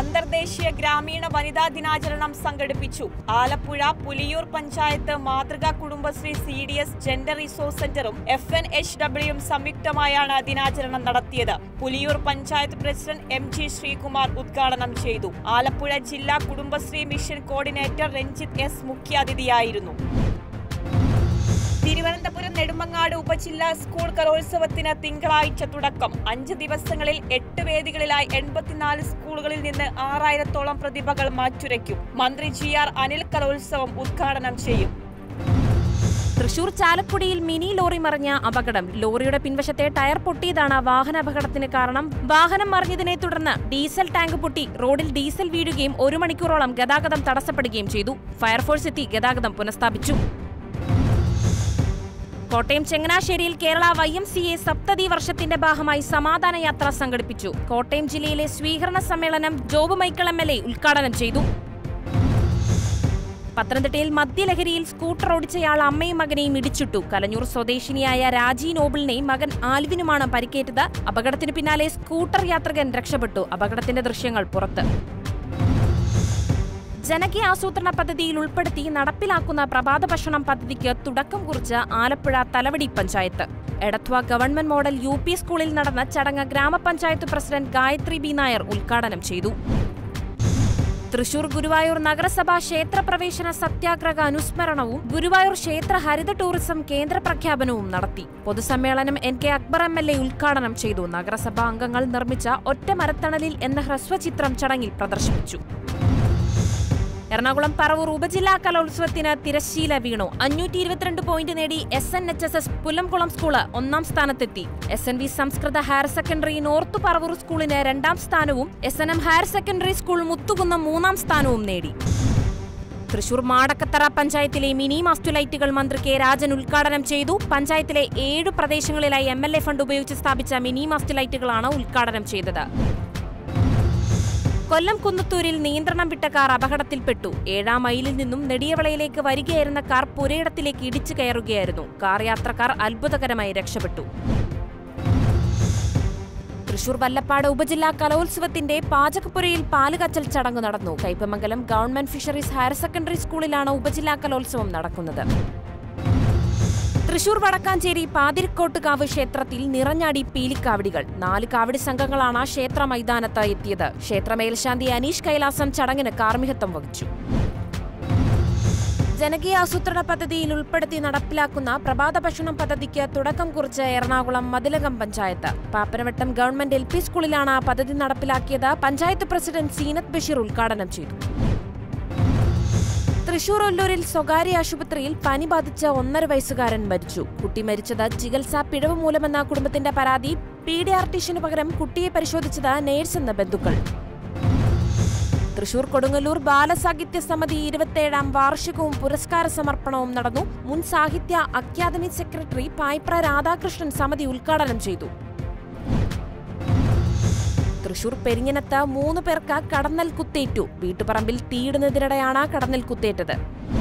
അന്തർദേശീയ ഗ്രാമീണ വനിതാ ദിനാചരണം സംഘടിപ്പിച്ചു ആലപ്പുഴ പുലിയൂർ പഞ്ചായത്ത് മാതൃകാ Kudumbashree C D S gender resource സെന്ററും എഫ് എൻ എച്ച് ഡബ്ല്യുയും സംയുക്തമായാണ് ദിനാചരണം നടത്തിയത് Puliyoor panchayat president M G Sreekumar ഉദ്ഘാടനം ചെയ്തു ആലപ്പുഴ ജില്ലാ Kudumbashree mission coordinator Ranjith S മുഖ്യാതിഥിയായിരുന്നു തിരുവനന്തപുരം നെടുമങ്ങാട് ഉപജില്ലാ സ്കൂൾ കലോത്സവത്തിന് തിങ്കളാഴ്ച തുടക്കം അഞ്ച് ദിവസങ്ങളിൽ എട്ട് വേദികളിലായി എൺപത്തിനാല് സ്കൂളുകളിൽ നിന്ന് ആറായിരത്തോളം പ്രതിഭകൾ മാറ്റുരയ്ക്കും മന്ത്രി ജി ആർ അനിൽ കലോത്സവം ഉദ്ഘാടനം ചെയ്യും തൃശൂർ ചാലക്കുടിയിൽ മിനി ലോറി മറിഞ്ഞ അപകടം ലോറിയുടെ പിൻവശത്തെ ടയർ പൊട്ടിയതാണ് വാഹനാപകടത്തിന് കാരണം വാഹനം മറിഞ്ഞതിനെ തുടർന്ന് ഡീസൽ ടാങ്ക് പൊട്ടി റോഡിൽ ഡീസൽ വീഴുകയും ഒരു മണിക്കൂറോളം ഗതാഗതം തടസ്സപ്പെടുകയും ചെയ്തു ഫയർഫോഴ്സ് എത്തി ഗതാഗതം പുനഃസ്ഥാപിച്ചു കോട്ടയം ചങ്ങനാശ്ശേരിയിൽ Kerala Y M C A സപ്തതി വർഷത്തിന്റെ ഭാഗമായി സമാധാന യാത്ര സംഘടിപ്പിച്ചു കോട്ടയം ജില്ലയിലെ സ്വീകരണ സമ്മേളനം Job Michael M L A ഉദ്ഘാടനം ചെയ്തു പത്തനംതിട്ടയിൽ മദ്യലഹരിയിൽ സ്കൂട്ടർ ഓടിച്ചയാൾ അമ്മയും മകനെയും ഇടിച്ചിട്ടു കലഞ്ഞൂർ സ്വദേശിനിയായ രാജി നോബിളിനെയും മകൻ ആൽവിനുമാണ് പരിക്കേറ്റത് അപകടത്തിന് പിന്നാലെ സ്കൂട്ടർ യാത്രികൻ രക്ഷപ്പെട്ടു അപകടത്തിന്റെ ദൃശ്യങ്ങൾ പുറത്ത് ജനകീയ ആസൂത്രണ പദ്ധതിയിൽ ഉൾപ്പെടുത്തി നടപ്പിലാക്കുന്ന പ്രഭാത ഭക്ഷണം പദ്ധതിക്ക് തുടക്കം കുറിച്ച് Alappuzha Thalavady panchayat Edathua government model U P സ്കൂളിൽ നടന്ന ചടങ്ങ് ഗ്രാമപഞ്ചായത്ത് പ്രസിഡന്റ് ഗായത്രി ബി നായർ ഉദ്ഘാടനം ചെയ്തു തൃശൂർ ഗുരുവായൂർ നഗരസഭാ ക്ഷേത്രപ്രവേശന സത്യാഗ്രഹ അനുസ്മരണവും ഗുരുവായൂർ ക്ഷേത്ര ഹരിത ടൂറിസം കേന്ദ്ര പ്രഖ്യാപനവും നടത്തി പൊതുസമ്മേളനം N K Akbar M L A ഉദ്ഘാടനം ചെയ്തു നഗരസഭാ അംഗങ്ങൾ നിർമ്മിച്ച ഒറ്റ മരത്തണലിൽ എന്ന ഹ്രസ്വചിത്രം ചടങ്ങിൽ പ്രദർശിപ്പിച്ചു എറണാകുളം പറവൂർ ഉപജില്ലാ കലോത്സവത്തിന് തിരശ്ശീല വീണു അഞ്ഞൂറ്റി ഇരുപത്തിരണ്ട് പോയിന്റ് നേടി S N H S S Pullamkulam school ഒന്നാം സ്ഥാനത്തെത്തി എസ് എൻ വി സംസ്കൃത ഹയർ സെക്കൻഡറി നോർത്ത് പറവൂർ സ്കൂളിന് രണ്ടാം സ്ഥാനവും S N M higher secondary school Muthukunnam മൂന്നാം സ്ഥാനവും നേടി തൃശൂർ മാടക്കത്തറ പഞ്ചായത്തിലെ മിനി മാസ്റ്റു മന്ത്രി കെ രാജൻ ഉദ്ഘാടനം ചെയ്തു പഞ്ചായത്തിലെ ഏഴു പ്രദേശങ്ങളിലായി എം എൽ എ ഫണ്ട് ഉപയോഗിച്ച് സ്ഥാപിച്ച മിനി മാസ്റ്റു ലൈറ്റുകളാണ് ഉദ്ഘാടനം ചെയ്തത് കൊല്ലം കുന്നത്തൂരിൽ നിയന്ത്രണം വിട്ട കാർ അപകടത്തിൽപ്പെട്ടു ഏഴാം മൈലിൽ നിന്നും നെടിയവളയിലേക്ക് വരികയായിരുന്ന കാർ പുരയിടത്തിലേക്ക് ഇടിച്ചു കയറുകയായിരുന്നു കാർ യാത്രക്കാർ അത്ഭുതകരമായി രക്ഷപ്പെട്ടു തൃശൂർ വല്ലപ്പാട് ഉപജില്ലാ കലോത്സവത്തിന്റെ പാചകപ്പുരയിൽ പാലുകച്ചൽ ചടങ്ങ് നടന്നു Kaipamangalam government fisheries higher secondary സ്കൂളിലാണ് ഉപജില്ലാ കലോത്സവം നടക്കുന്നത് തൃശൂർ വടക്കാഞ്ചേരി പാതിരിക്കോട്ടുകാവ് ക്ഷേത്രത്തിൽ നിറഞ്ഞാടി പീലിക്കാവടികൾ നാല് കാവടി സംഘങ്ങളാണ് ക്ഷേത്ര മൈതാനത്ത് എത്തിയത് ക്ഷേത്ര മേൽശാന്തി അനീഷ് കൈലാസം ചടങ്ങിന് കാർമ്മികത്വം വഹിച്ചു ജനകീയ ആസൂത്രണ പദ്ധതിയിൽ ഉൾപ്പെടുത്തി നടപ്പിലാക്കുന്ന പ്രഭാത ഭക്ഷണം പദ്ധതിക്ക് തുടക്കം കുറിച്ച് Ernakulam Mathilakam panchayat Pappanavattam government L P സ്കൂളിലാണ് പദ്ധതി നടപ്പിലാക്കിയത് പഞ്ചായത്ത് പ്രസിഡന്റ് സീനത്ത് ബഷീർ ഉദ്ഘാടനം ചെയ്തു തൃശൂർ ഒല്ലൂരിൽ സ്വകാര്യ ആശുപത്രിയിൽ പനി ബാധിച്ച ഒന്നര വയസ്സുകാരൻ മരിച്ചു കുട്ടി മരിച്ചത് ചികിത്സാ പിഴവ് മൂലമെന്ന കുടുംബത്തിന്റെ പരാതി പീഡിയാർട്ടിഷ്യന് പകരം കുട്ടിയെ പരിശോധിച്ചത് നേഴ്സ് എന്ന ബന്ധുക്കൾ തൃശൂർ കൊടുങ്ങല്ലൂർ ബാലസാഹിത്യ സമിതി ഇരുപത്തിയേഴാം വാർഷികവും പുരസ്കാര സമർപ്പണവും നടന്നു മുൻ സാഹിത്യ അക്കാദമി സെക്രട്ടറി പായ്പ്ര രാധാകൃഷ്ണൻ സമിതി ഉദ്ഘാടനം ചെയ്തു തൃശൂർ പെരിഞ്ഞനത്ത് മൂന്ന് പേർക്ക് കടന്നൽ കുത്തേറ്റു വീട്ടുപറമ്പിൽ തീയിടുന്നതിനിടെയാണ് കടന്നൽ കുത്തേറ്റത്